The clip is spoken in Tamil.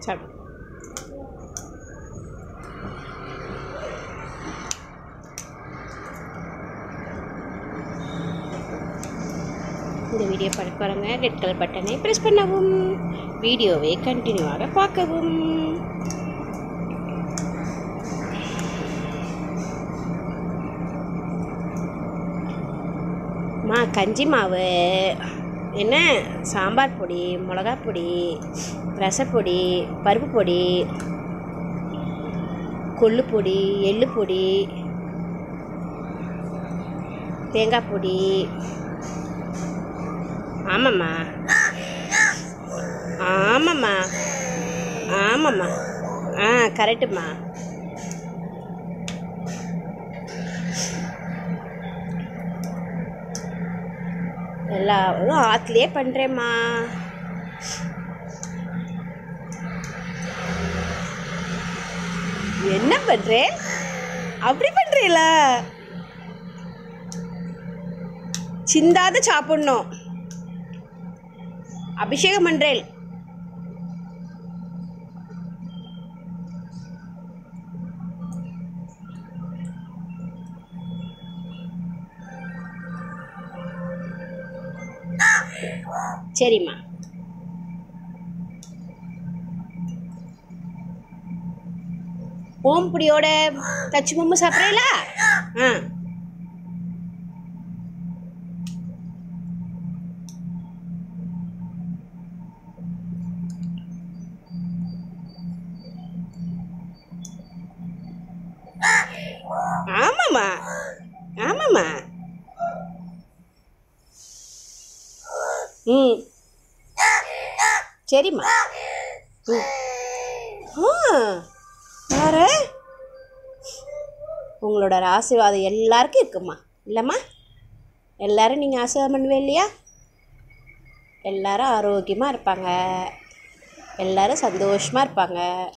சாப்பிடு இந்த வீடியோ பார்க்க வரவங்க ரெட் கலர் பட்டனை ப்ரெஸ் பண்ணவும் வீடியோவை கண்டினியூவாக பார்க்கவும் மா கஞ்சி மாவு என்ன சாம்பார் பொடி மிளகா பொடி ரசப்பொடி பருப்பு பொடி கொள்ளு பொடி எள்ளு பொடி தேங்காய் பொடி ஆமாம்மா ஆமாம்மா ஆமாம்மா ஆ கரெக்டுமா எல்லா இதுவும் ஆற்றுலேயே பண்ணுறேம்மா என்ன பண்ணுறேன் அப்படி பண்ணுறீங்களா சிந்தாத சாப்பிட்ணும் அபிஷேகம் பண்ணுறேன் சரிம்மா ஓம் புடியோட தச்சு பொம்மை சாப்பிட்றீங்களா ஆ ஆமாம்மா ஆமாம்மா ம் சரிம்மா ம் ஆ பாரு உங்களோட ஆசீர்வாதம் எல்லாருக்கும் இருக்குமா இல்லைம்மா எல்லாரும் நீங்கள் ஆசீர்வாதம் பண்ணுவே இல்லையா எல்லாரும் ஆரோக்கியமாக இருப்பாங்க எல்லாரும் சந்தோஷமாக இருப்பாங்க